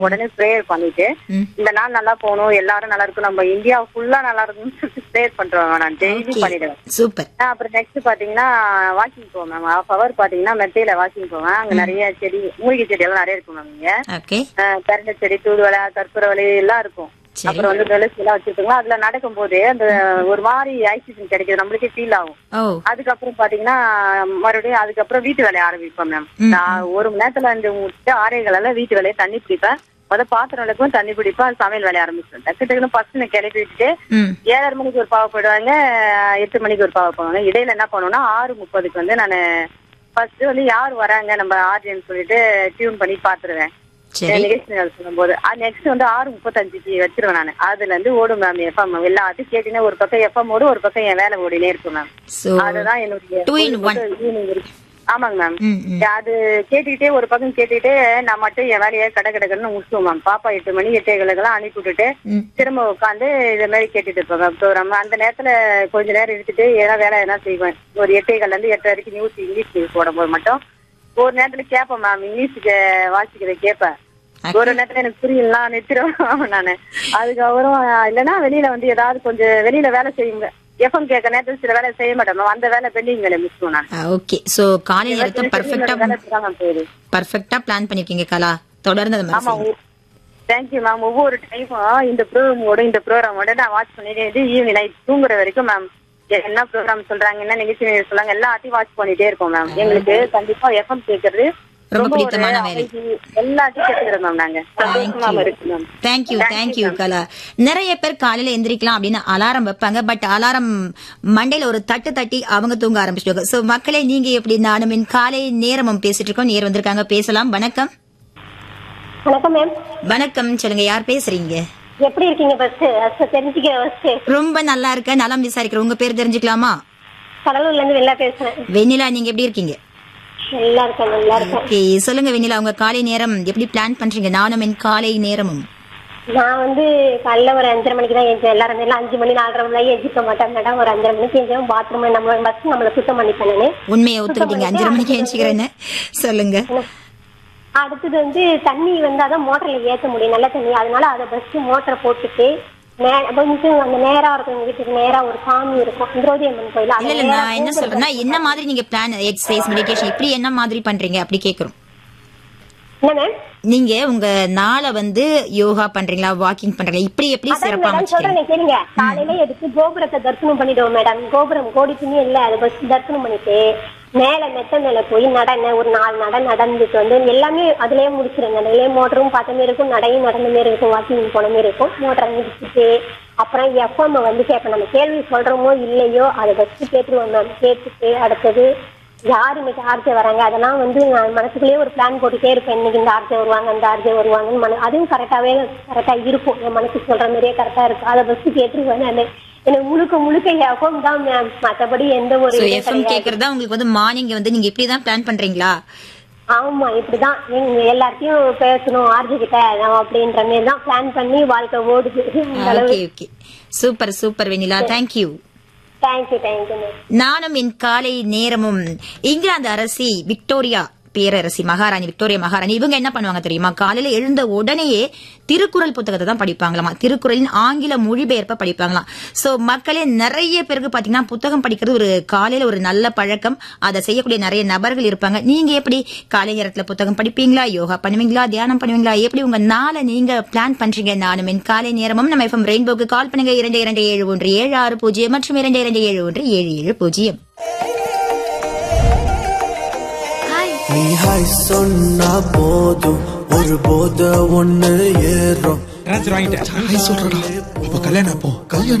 உடனே ப்ரேயர் பண்ணிட்டு ம். இந்த நாள் நல்லா போகணும் எல்லாரும் நல்லா இருக்கும் நம்ம இந்தியா ஃபுல்லா நல்லா இருக்கும்னு சொல்லிட்டு ப்ரேயர் பண்றோம் நான் டெய்லி Okay. பண்ணிடுவேன் சூப்பர் ஆ, அப்புறம் நெக்ஸ்ட் பாத்தீங்கன்னா வாக்கிங் போவேன் மேம் ஹாஃப் ஹவர் பாத்தீங்கன்னா மெத்தையில வாக்கிங் போவேன் அங்க நிறைய செடி மூலிகை செடி எல்லாம் நிறைய இருக்கும் மேம் இங்க ஓகே கரண்ட செடி தூதுவளை கற்பூரவளை எல்லாம் இருக்கும் சரி. அப்புறம் வந்து துளசி எல்லாம் வச்சிருக்கோங்க அதுல நடக்கும் போது அந்த ஒரு மாதிரி ஆக்சிஜன் கிடைக்குது நம்மளுக்கே ஃபீல் ஆகும் ஓ அதுக்கப்புறம் பாத்தீங்கன்னா மறுபடியும் அதுக்கப்புறம் வீட்டு வேலையை ஆரம்பிப்பேன் மேம் ம். நான் ஒரு மணி நேரத்துல அந்த முடிச்சுட்டு ஆறேகால வீட்டு வேலையை தண்ணி பிடிப்பேன் முத பாத்திரம் விளக்கும் தண்ணி பிடிப்பேன் சமையல் வேலையை ஆரம்பிச்சிருவேன் டக்கு டக்குன்னு பசங்க கிளப்பி விட்டுட்டு ம் ஏழரை மணிக்கு ஒரு பாவை போயிடுவாங்க எட்டு மணிக்கு ஒரு பாவை போவாங்க இடையில என்ன பண்ணுவேன்னா ஆறு முப்பதுக்கு வந்து நான் ஃபர்ஸ்ட் வந்து யார் வராங்க நம்ம ஆர்ஜின்னு சொல்லிட்டு டியூன் பண்ணி பாத்துருவேன் சரி நிகழ்ச்சி சொல்லும்போது நெக்ஸ்ட் வந்து ஆறு முப்பத்தஞ்சுக்கு வச்சிருவேன் நான் அதுல இருந்து ஓடும் மேம் எஃப்எம் எல்லாத்தையும் கேட்டீங்கன்னா ஒரு பக்கம் எஃப்எம் ஓடும் ஒரு பக்கம் என் வேலை ஓடினே இருக்கும் மேம் சோ அதுதான் என்னுடைய Two in one. ஈவினிங் இருக்கு ஆமாங்க மேம் ம் ம் அது கேட்டுக்கிட்டே ஒரு பக்கம் கேட்டுக்கிட்டே நான் மட்டும் என் வேலையை கடை கடகடன்னு முடிச்சுவோம் மேம் பாப்பா எட்டு மணி எட்டேகளுக்கெல்லாம் அனுப்பி விட்டுட்டு ம் திரும்ப உட்காந்து இத மாதிரி கேட்டுட்டு இருப்பேன் மேம் ப்ரோக்ராம் அந்த நேரத்துல கொஞ்ச நேரம் எடுத்துட்டு ஏதாவது வேலை எதனா செய்வேன் ஒரு எட்டேகள்ல இருந்து எட்டு வரைக்கும் நியூஸ் இங்கிலீஷ் நியூஸ் போடும்போது மட்டும் ஒரு நேரத்துல கேட்பேன் மேம் இங்கிலீஷுக்கு வாசிக்கிறத கேட்பேன் ஒரு நேரத்துல எனக்கு புரியலாம் நிறுத்திடுவேன் நானு அதுக்கப்புறம் இல்லைன்னா வெளியில வந்து ஏதாவது கொஞ்சம் வெளியில வேலை செய்யுங்க எஃப்எம் கேட்க நேரத்துல சில வேலை செய்ய மாட்டேன் மேம் அந்த வேலை பெண்டிங் வேலை மிஸ் நான் ஓகே சோ காலை நேரத்தை பர்ஃபெக்ட்டா போயிரு பர்ஃபெக்ட்டா பிளான் பண்ணிருக்கீங்க கலா தொடர்ந்து அந்த மாதிரி ஆமா செய்யுங்க. தேங்க்யூ மேம் ஒவ்வொரு டைமும் இந்த ப்ரோக்ராமோட இந்த ப்ரோக்ராமோட நான் வாட்ச் பண்ணிட்டே இது ஈவினிங் நைட் தூங்குற வரைக்கும் மேம் என்ன ப்ரோக்ராம் சொல்றாங்க என்ன நிகழ்ச்சி நிகழ்ச்சி சொல்றாங்க எல்லாத்தையும் வாட்ச் பண்ணிட்டே இருக்கோம் மேம் எங்களுக்கு கண்டிப்பா எஃப்எம் கேக்குறது ரொம்ப ஒரு பிடித்தமான வேலை. அமைதி, எல்லாத்தையும் கேட்டுக்கிறோம் மேம் நாங்க சந்தோஷமா இருக்கு மேம் தேங்க்யூ தேங்க்யூ கலா நிறைய பேர் காலையில எந்திரிக்கலாம் அப்படின்னு அலாரம் வைப்பாங்க பட் அலாரம் மண்டையில ஒரு தட்டு தட்டி அவங்க தூங்க ஆரம்பிச்சிடுவாங்க சோ மக்களே நீங்க எப்படி நானும் என் காலை நேரமும் பேசிட்டு இருக்கோம் நேர் வந்திருக்காங்க பேசலாம் வணக்கம் வணக்கம் மேம் வணக்கம் சொல்லுங்க யார் பேசுறீங்க எப்படி இருக்கீங்க ஃபர்ஸ்ட் ஃபர்ஸ்ட் தெரிஞ்சுக்க ஃபர்ஸ்ட் ரொம்ப நல்லா இருக்க நலம் விசாரிக்கிறேன் உங்க பேர் தெரிஞ்சுக்கலாமா கடலூர்ல இருந்து வெளில பேசுறேன் வெண்ணிலா நீங்க எப்படி இருக்கீங்க நல்லா இருக்கேன் நல்லா இருக்கேன் ஓகே சொல்லுங்க வெண்ணிலா உங்க காலை நேரம் எப்படி பிளான் பண்றீங்க நானும் என் காலை நேரமும் நான் வந்து காலைல ஒரு அஞ்சரை மணிக்கு தான் எழுந்தேன் எல்லாரும் எல்லாம் அஞ்சு மணி நாலரை மணி எழுந்திருக்க மாட்டேன் மேடம் ஒரு அஞ்சரை மணிக்கு எழுந்தேன் பாத்ரூம் நம்ம பஸ் நம்மள சுத்தம் பண்ணிப்பேன் நானு உண்மையை ஒத்துக்கிட்டீங்க அஞ்சரை மணிக்கு எழுச்சிக்கிறேன்னு சொல்லுங்க அடுத்தது வந்து தண்ணி வந்து அதான் மோட்டர்ல ஏத்த முடியும் நல்ல தண்ணி அதனால அதை பஸ் மோட்டரை போட்டுட்டு மே- கொஞ்சம் அந்த நேரா இருக்கும் எங்க வீட்டுக்கு நேரா ஒரு சாமி இருக்கும் திரௌதி அம்மன் கோயில் இல்ல அது இல்ல நேரா நான் என்ன சொல்றேன்னா என்ன மாதிரி நீங்க பிளான் எக்ஸசைஸ் மெடிடேஷன் இப்படி என்ன மாதிரி பண்றீங்க அப்படி கேக்குறோம் என்ன மேம் நீங்க உங்க நாளை வந்து யோகா பண்றீங்களா வாக்கிங் பண்றீங்களா இப்படி எப்படி அதான் சிறப்பா மேடம் அமைச்சுக்கிறீங்க சொல்றேன் கேளுங்க காலையில எடுத்து கோபுரத்தை தரிசனம் பண்ணிடுவோம் மேடம் கோபுரம் கோடி துணி இல்ல அதை பஸ் தரிசனம் பண்ணிட்டு மேல மெத்த மேல போய் நடன ஒரு நாலு நட நடந்துட்டு வந்து எல்லாமே அதுலயே முடிச்சிருங்க அதுலயே மோட்டரும் பார்த்த மாதிரி இருக்கும் நடையும் நடந்த மாதிரி இருக்கும் வாக்கிங் போன மாதிரி இருக்கும் மோட்டரை முடிச்சுட்டு அப்புறம் எஃப்எம் வந்து கேட்பேன் நம்ம கேள்வி சொல்றோமோ இல்லையோ அதை ஃபர்ஸ்ட் கேட்டுருவோம் மேம் கேட்டுட்டு அடுத்தது யார் இன்னைக்கு ஆர்ஜே வராங்க அதெல்லாம் வந்து நான் மனசுக்குள்ளேயே ஒரு பிளான் போட்டுட்டே இருப்பேன் இன்னைக்கு இந்த ஆர்ஜே வருவாங்க அந்த ஆர்ஜே வருவாங்கன்னு மன அதுவும் கரெக்டாவே கரெக்டா இருக்கும் என் மனசுக்கு சொல்ற மாதிரியே கரெக்டா இருக்கும் அதை ஃபர்ஸ்ட் கேட்டுருவேன் நான் எனக்கு முழுக்க முழுக்க எஃப்எம் தான் மேம் மத்தபடி எந்த ஒரு சோ இதுவும் எஃப்எம் கிடையாது. கேக்குறதா உங்களுக்கு வந்து மார்னிங் வந்து நீங்க இப்படிதான் பிளான் பண்றீங்களா ஆமா இப்படிதான் எங்க எல்லாத்தையும் பேசணும் ஆர்ஜி கிட்ட நம்ம அப்படின்ற மாதிரி தான் பிளான் பண்ணி வாழ்க்கை ஓடுது அந்த அளவு okay okay super super Vennila thank you thank you thank you ma'am நானும் என் காலை நேரமும் இங்கிலாந்து அரசி விக்டோரியா பேரரசி மகாராணி விக்டோரியா மகாராணி இவங்க என்ன பண்ணுவாங்க தெரியுமா காலையில எழுந்த உடனேயே திருக்குறள் புத்தகத்தை தான் படிப்பாங்களாமா திருக்குறளின் ஆங்கில மொழிபெயர்ப்ப படிப்பாங்களாம் சோ மக்களே நிறைய பேருக்கு பாத்தீங்கன்னா புத்தகம் படிக்கிறது ஒரு காலையில ஒரு நல்ல பழக்கம் அதை செய்யக்கூடிய நிறைய நபர்கள் இருப்பாங்க நீங்க எப்படி காலை நேரத்துல புத்தகம் படிப்பீங்களா யோகா பண்ணுவீங்களா தியானம் பண்ணுவீங்களா எப்படி உங்க நாளை நீங்க பிளான் பண்றீங்க நானும் என் காலை நேரமும் நம்ம எஃப்எம் ரெயின்போக்கு கால் பண்ணுங்க இரண்டு இரண்டு ஏழு ஒன்று ஏழு ஆறு பூஜ்ஜியம் மற்றும் இரண்டு இரண்டு ஏழு ஒன்று ஏழு ஏழு பூஜ்ஜியம் நீ ஹாய் சொன்னா போதும் ஒரு போத ஒண்ணு ஏறும் ட்ரான்ஸ்ஃபர் வாங்கிட்டேன் சொல்றடா அப்ப கல்யாணம் அப்போ கல்யாணம்